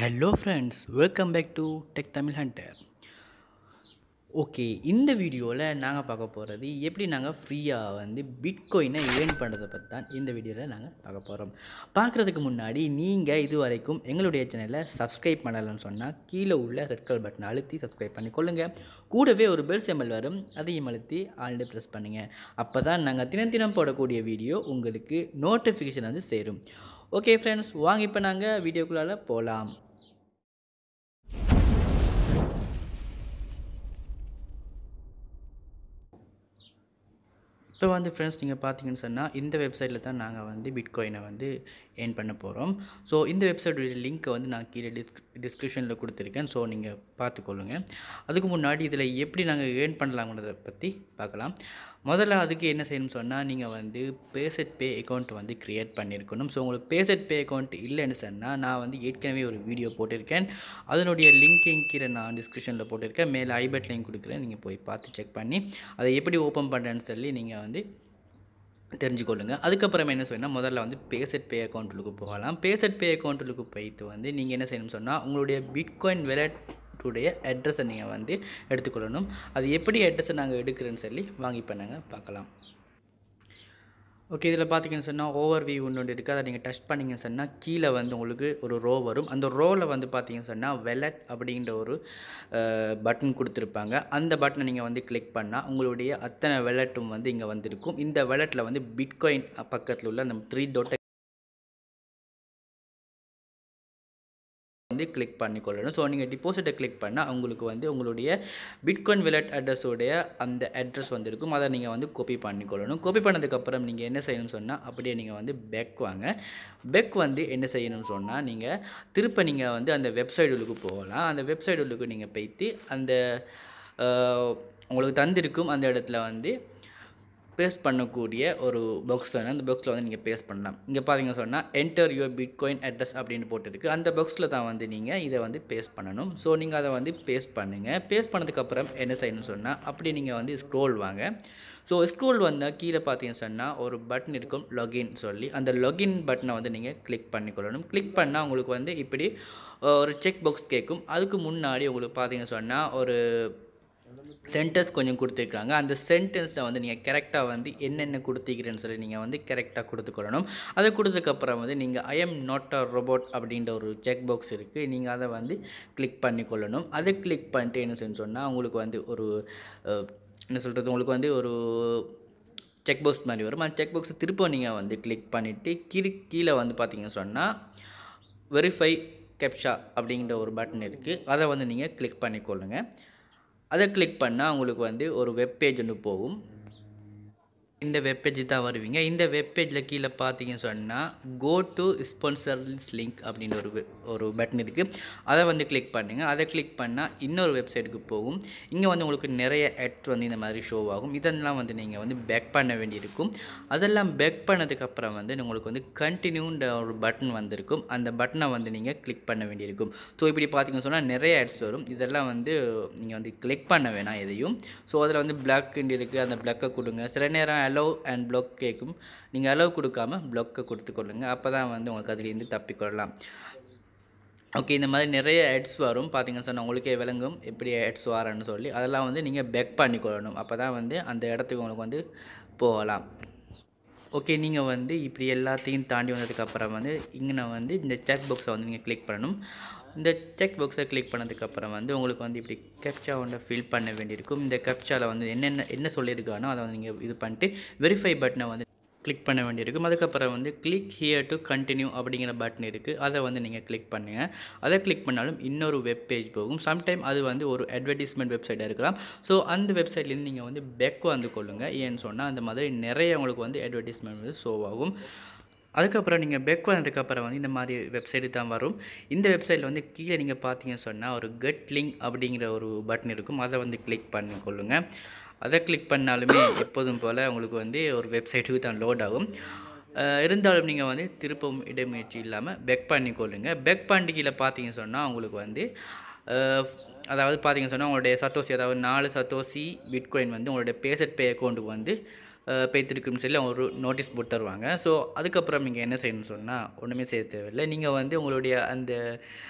hello friends welcome back to tech Tamil hunter okay இந்த வீடியோவில் நாங்கள் பார்க்க போகிறது எப்படி நாங்கள் ஃப்ரீயாக வந்து பிட்காயினை ஏர்ன் பண்ணுறதை பற்றி தான் இந்த வீடியோவில் நாங்கள் பார்க்க போகிறோம் பார்க்குறதுக்கு முன்னாடி நீங்கள் இது வரைக்கும் எங்களுடைய சேனலை சப்ஸ்கிரைப் பண்ணலைன்னு சொன்னால் கீழே உள்ள ரெட் கலர் பட்டனை அழுத்தி சப்ஸ்கிரைப் பண்ணி கொள்ளுங்கள் கூடவே ஒரு பெல் செம்மல் வரும் அதையும் அழுத்தி ஆல்ரெடி ப்ரெஸ் பண்ணுங்கள் அப்போ தான் நாங்கள் தினம் தினம் போடக்கூடிய வீடியோ உங்களுக்கு நோட்டிஃபிகேஷன் வந்து சேரும் ஓகே ஃப்ரெண்ட்ஸ் வாங்க இப்போ நாங்கள் வீடியோக்குள்ளால போகலாம் இப்போ வந்து ஃப்ரெண்ட்ஸ் நீங்கள் பார்த்தீங்கன்னு சொன்னால் இந்த வெப்சைட்டில் தான் நாங்கள் வந்து பிட்காயினை வந்து ஏர்ன் பண்ண போகிறோம் ஸோ இந்த வெப்சைட்டுடைய லிங்க்கை வந்து நான் கீழே டிஸ்க் டிஸ்கிரிப்ஷனில் கொடுத்துருக்கேன் ஸோ நீங்கள் பார்த்துக்கொள்ளுங்க அதுக்கு முன்னாடி இதில் எப்படி நாங்கள் ஏர்ன் பண்ணலாங்கிறத பற்றி பார்க்கலாம் முதல்ல அதுக்கு என்ன செய்யணும்னு சொன்னால் நீங்கள் வந்து பேசட் பே அக்கௌண்ட் வந்து க்ரியேட் பண்ணியிருக்கணும் ஸோ உங்களுக்கு பேசட் பே அக்கௌண்ட் இல்லைன்னு சொன்னால் நான் வந்து ஏற்கனவே ஒரு வீடியோ போட்டிருக்கேன் அதனுடைய லிங்க்கையும் கீழே நான் டிஸ்கிரிப்ஷனில் போட்டிருக்கேன் மேலே ஐபட் லிங்க் கொடுக்குறேன் நீங்கள் போய் பார்த்து செக் பண்ணி அதை எப்படி ஓப்பன் பண்ணுறேன்னு சொல்லி நீங்கள் வந்து தெரிஞ்சுக்கொள்ளுங்க அதுக்கப்புறம் என்ன செய்யணும் முதல்ல வந்து பேசட் பே அக்கௌண்ட்டுக்கு போகலாம் பேசட் பே அக்கௌண்ட்டுக்கு போயிட்டு வந்து நீங்கள் என்ன செய்யணும்னு சொன்னால் உங்களுடைய பிட்காயின் வெலட் உடைய அட்ரஸை நீங்கள் வந்து எடுத்துக்கொள்ளணும் அது எப்படி அட்ரஸை நாங்கள் எடுக்கிறேன்னு சொல்லி வாங்கி பண்ணாங்க பார்க்கலாம் ஓகே இதில் பார்த்தீங்கன்னு சொன்னால் ஓவர் வியூ ஒன்று ஒன்று இருக்குது அதை நீங்கள் டச் பண்ணிங்கன்னு சொன்னால் கீழே வந்து உங்களுக்கு ஒரு ரோ வரும் அந்த ரோவில் வந்து பார்த்தீங்கன்னு சொன்னால் வெலட் அப்படின்ற ஒரு பட்டன் கொடுத்துருப்பாங்க அந்த பட்டனை நீங்கள் வந்து கிளிக் பண்ணால் உங்களுடைய அத்தனை வெலட்டும் வந்து இங்கே வந்திருக்கும் இந்த வெலட்டில் வந்து பிட்காயின் பக்கத்தில் உள்ள அந்த த்ரீ டொட்டை வந்து கிளிக் பண்ணிக்கொள்ளணும் ஸோ நீங்கள் டிபாசிட்டை கிளிக் பண்ணால் உங்களுக்கு வந்து உங்களுடைய பிட்காயின் விலட் அட்ரஸோடைய அந்த அட்ரஸ் வந்து இருக்கும் அதை நீங்கள் வந்து காப்பி பண்ணிக்கொள்ளணும் காப்பி பண்ணதுக்கப்புறம் நீங்கள் என்ன செய்யணும்னு சொன்னால் அப்படியே நீங்கள் வந்து பெக் வாங்க பெக் வந்து என்ன செய்யணும்னு சொன்னால் நீங்கள் திருப்ப நீங்கள் வந்து அந்த வெப்சைட்டுக்கு போகலாம் அந்த வெப்சைட்டுக்கு நீங்கள் போய்த்து அந்த உங்களுக்கு தந்திருக்கும் அந்த இடத்துல வந்து பேஸ்ட் பண்ணக்கூடிய ஒரு பாக்ஸ் தானே அந்த பாக்ஸில் வந்து நீங்கள் பேஸ்ட் பண்ணலாம் இங்கே பார்த்தீங்க சொன்னால் என்டர் யுவர் பிட்காயின் அட்ரஸ் அப்படின்னு போட்டுருக்கு அந்த பாக்ஸில் தான் வந்து நீங்கள் இதை வந்து பேஸ்ட் பண்ணணும் ஸோ நீங்கள் அதை வந்து பேஸ்ட் பண்ணுங்கள் பேஸ்ட் பண்ணதுக்கப்புறம் என்ன செய்யணும்னு சொன்னால் அப்படி நீங்கள் வந்து ஸ்க்ரோல் வாங்க ஸோ ஸ்க்ரோல் வந்தால் கீழே பார்த்தீங்கன்னு சொன்னால் ஒரு பட்டன் இருக்கும் லாகின் சொல்லி அந்த லாகின் பட்டனை வந்து நீங்கள் கிளிக் பண்ணிக்கொள்ளணும் கிளிக் பண்ணால் உங்களுக்கு வந்து இப்படி ஒரு செக் பாக்ஸ் கேட்கும் அதுக்கு முன்னாடி உங்களுக்கு பார்த்தீங்க சொன்னால் ஒரு சென்டென்ஸ் கொஞ்சம் கொடுத்துருக்காங்க அந்த சென்டென்ஸில் வந்து நீங்கள் கரெக்டாக வந்து என்னென்ன கொடுத்துக்கிறேன்னு சொல்லி நீங்கள் வந்து கரெக்டாக கொடுத்துக்கொள்ளணும் அதை கொடுத்ததுக்கப்புறம் வந்து நீங்கள் I am not a robot அப்படின்ற ஒரு செக் பாக்ஸ் இருக்குது நீங்கள் அதை வந்து கிளிக் பண்ணிக்கொள்ளணும் அதை கிளிக் பண்ணிட்டு என்ன செய்யணும் சொன்னால் உங்களுக்கு வந்து ஒரு என்ன சொல்கிறது உங்களுக்கு வந்து ஒரு செக் பாக்ஸ் மாதிரி வரும் அந்த செக் பாக்ஸை திரும்ப நீங்கள் வந்து கிளிக் பண்ணிவிட்டு கீழே கீழே வந்து பார்த்தீங்கன்னு சொன்னால் வெரிஃபை கேப்ஷா அப்படிங்கிற ஒரு பட்டன் இருக்குது அதை வந்து நீங்கள் கிளிக் பண்ணிக்கொள்ளுங்கள் அதை கிளிக் பண்ணால் உங்களுக்கு வந்து ஒரு வெப்பேஜ் ஒன்று போகும் இந்த வெப்பேஜ் தான் வருவீங்க இந்த வெப்பேஜில் கீழே பார்த்தீங்கன்னு சொன்னால் கோ டு ஸ்பான்சர்ஸ் லிங்க் அப்படின்னு ஒரு ஒரு பட்டன் இருக்குது அதை வந்து கிளிக் பண்ணுங்கள் அதை கிளிக் பண்ணால் இன்னொரு வெப்சைட்டுக்கு போகும் இங்கே வந்து உங்களுக்கு நிறைய ஆட்ஸ் வந்து இந்த மாதிரி ஷோ ஆகும் இதெல்லாம் வந்து நீங்கள் வந்து பேக் பண்ண வேண்டியிருக்கும் அதெல்லாம் பேக் பண்ணதுக்கப்புறம் வந்து உங்களுக்கு வந்து கண்டினியூன்ற ஒரு பட்டன் வந்திருக்கும் அந்த பட்டனை வந்து நீங்கள் கிளிக் பண்ண வேண்டியிருக்கும் ஸோ இப்படி பார்த்தீங்கன்னு சொன்னால் நிறைய ஆட்ஸ் வரும் இதெல்லாம் வந்து நீங்கள் வந்து கிளிக் பண்ண வேணாம் எதையும் ஸோ அதில் வந்து பிளாக் இருக்குது அந்த பிளாக்கை கொடுங்க சில நேரம் அலோவ் அண்ட் ப்ளாக் கேட்கும் நீங்கள் அலோவ் கொடுக்காம ப்ளாக்கை கொடுத்துக்கொள்ளுங்க அப்போ தான் வந்து உங்களுக்கு அதுலேருந்து தப்பிக்கொள்ளலாம் ஓகே இந்த மாதிரி நிறைய ஆட்ஸ் வரும் பார்த்தீங்கன்னு சொன்னால் உங்களுக்கே விளங்கும் எப்படி ஆட்ஸ் வரேன்னு சொல்லி அதெல்லாம் வந்து நீங்கள் பெக் பண்ணிக்கொள்ளணும் அப்போ தான் வந்து அந்த இடத்துக்கு உங்களுக்கு வந்து போகலாம் ஓகே நீங்கள் வந்து இப்படி எல்லாத்தையும் தாண்டி வந்ததுக்கப்புறம் வந்து இங்கே வந்து இந்த செக் பாக்ஸை வந்து நீங்கள் கிளிக் பண்ணணும் இந்த செக் பாக்ஸை கிளிக் பண்ணதுக்கப்புறம் வந்து உங்களுக்கு வந்து இப்படி கேப்சா ஒன்றை ஃபில் பண்ண வேண்டியிருக்கும் இந்த கேப்சாவில் வந்து என்னென்ன என்ன சொல்லியிருக்கானோ அதை வந்து நீங்கள் இது பண்ணிட்டு வெரிஃபை பட்டனை வந்து கிளிக் பண்ண வேண்டியிருக்கும் அதுக்கப்புறம் வந்து கிளிக் ஹியர் டு கண்டினியூ அப்படிங்கிற பட்டன் இருக்குது அதை வந்து நீங்கள் கிளிக் பண்ணுங்கள் அதை கிளிக் பண்ணாலும் இன்னொரு வெப் பேஜ் போகும் சம்டைம் அது வந்து ஒரு அட்வர்டைஸ்மெண்ட் வெப்சைட்டாக இருக்கலாம் ஸோ அந்த வெப்சைட்லேருந்து நீங்கள் வந்து பெக் வந்து கொள்ளுங்கள் ஏன்னு சொன்னால் அந்த மாதிரி நிறைய உங்களுக்கு வந்து அட்வர்டைஸ்மெண்ட் வந்து ஷோ ஆகும் அதுக்கப்புறம் நீங்கள் பெக் வந்ததுக்கப்புறம் வந்து இந்த மாதிரி வெப்சைட்டு தான் வரும் இந்த வெப்சைட்டில் வந்து கீழே நீங்கள் பார்த்தீங்கன்னு சொன்னால் ஒரு கெட் லிங்க் அப்படிங்கிற ஒரு பட்டன் இருக்கும் அதை வந்து கிளிக் பண்ணி கொள்ளுங்கள் அதை கிளிக் பண்ணாலுமே எப்போதும் போல் உங்களுக்கு வந்து ஒரு வெப்சைட்டுக்கு தான் லோட் ஆகும் இருந்தாலும் நீங்கள் வந்து திருப்பவும் இடமுயற்சி இல்லாமல் பெக் பண்ணிக்கொள்ளுங்க பெக் பண்டிகையில் பார்த்தீங்கன்னு சொன்னால் உங்களுக்கு வந்து அதாவது பார்த்தீங்கன்னு சொன்னால் உங்களுடைய சத்தோசி அதாவது நாலு சத்தோசி பிட்காயின் வந்து உங்களுடைய பேசட் பே அக்கௌண்ட்டுக்கு வந்து பேத்திருக்குன்னு சொல்லி அவங்க ஒரு நோட்டீஸ் போட்டு தருவாங்க ஸோ அதுக்கப்புறம் நீங்கள் என்ன செய்யணும்னு சொன்னால் ஒன்றுமே செய்ய தேவையில்லை நீங்கள் வந்து உங்களுடைய அந்த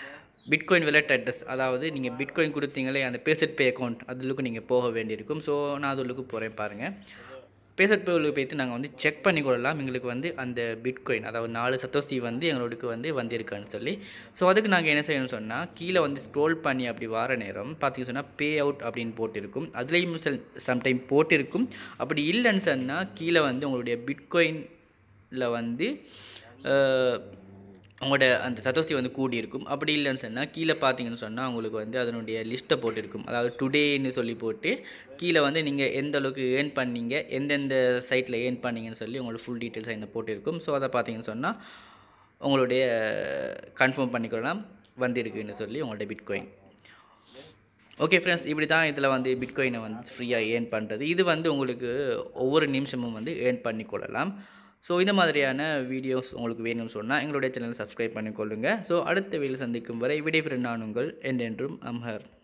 பிட்காயின் வெலட் அட்ரஸ் அதாவது நீங்கள் பிட்காயின் கொடுத்தீங்களே அந்த பேசட் பே அக்கௌண்ட் அதுலுக்கு நீங்கள் போக வேண்டியிருக்கும் ஸோ நான் அதுலுக்கு போகிறேன் பாருங்கள் பேசட் பே உள்ளுக்கு போய்த்து நாங்கள் வந்து செக் பண்ணி கொள்ளலாம் எங்களுக்கு வந்து அந்த பிட்காயின் அதாவது நாலு சத்தோசி வந்து எங்களுக்கு வந்து வந்திருக்கான்னு சொல்லி ஸோ அதுக்கு நாங்கள் என்ன செய்யணும்னு சொன்னால் கீழே வந்து ஸ்க்ரோல் பண்ணி அப்படி வர நேரம் பார்த்தீங்க சொன்னால் பே அவுட் அப்படின்னு போட்டிருக்கும் அதுலேயும் சில சம்டைம் போட்டிருக்கும் அப்படி இல்லைன்னு சொன்னால் கீழே வந்து உங்களுடைய பிட்காயினில் வந்து அஹ், உங்களோட அந்த சதோசி வந்து கூடியிருக்கும் அப்படி இல்லைன்னு சொன்னால் கீழே பார்த்தீங்கன்னு சொன்னால் உங்களுக்கு வந்து அதனுடைய லிஸ்ட்டை போட்டிருக்கும் அதாவது டுடேன்னு சொல்லி போட்டு கீழே வந்து நீங்கள் எந்த அளவுக்கு ஏர்ன் பண்ணீங்க எந்தெந்த சைட்டில் ஏர்ன் பண்ணீங்கன்னு சொல்லி உங்களோட ஃபுல் டீட்டெயில்ஸ் என்ன போட்டிருக்கும் ஸோ அதை பார்த்தீங்கன்னு சொன்னால் உங்களுடைய கன்ஃபார்ம் பண்ணிக்கலாம் வந்திருக்குன்னு சொல்லி உங்களோட பிட்காயின் ஓகே ஃப்ரெண்ட்ஸ் இப்படி தான் இதில் வந்து பிட்காயினை வந்து ஃப்ரீயாக ஏர்ன் பண்ணுறது இது வந்து உங்களுக்கு ஒவ்வொரு நிமிஷமும் வந்து ஏர்ன் பண்ணிக்கொள்ளலாம் ஸோ இந்த மாதிரியான வீடியோஸ் உங்களுக்கு வேணும்னு சொன்னால் எங்களுடைய சேனலை சப்ஸ்கிரைப் பண்ணிக்கொள்ளுங்கள் ஸோ அடுத்த வீடியோ சந்திக்கும் வரை விடைபெறும் நான் உங்கள் என்றென்றும் அம்ஹர்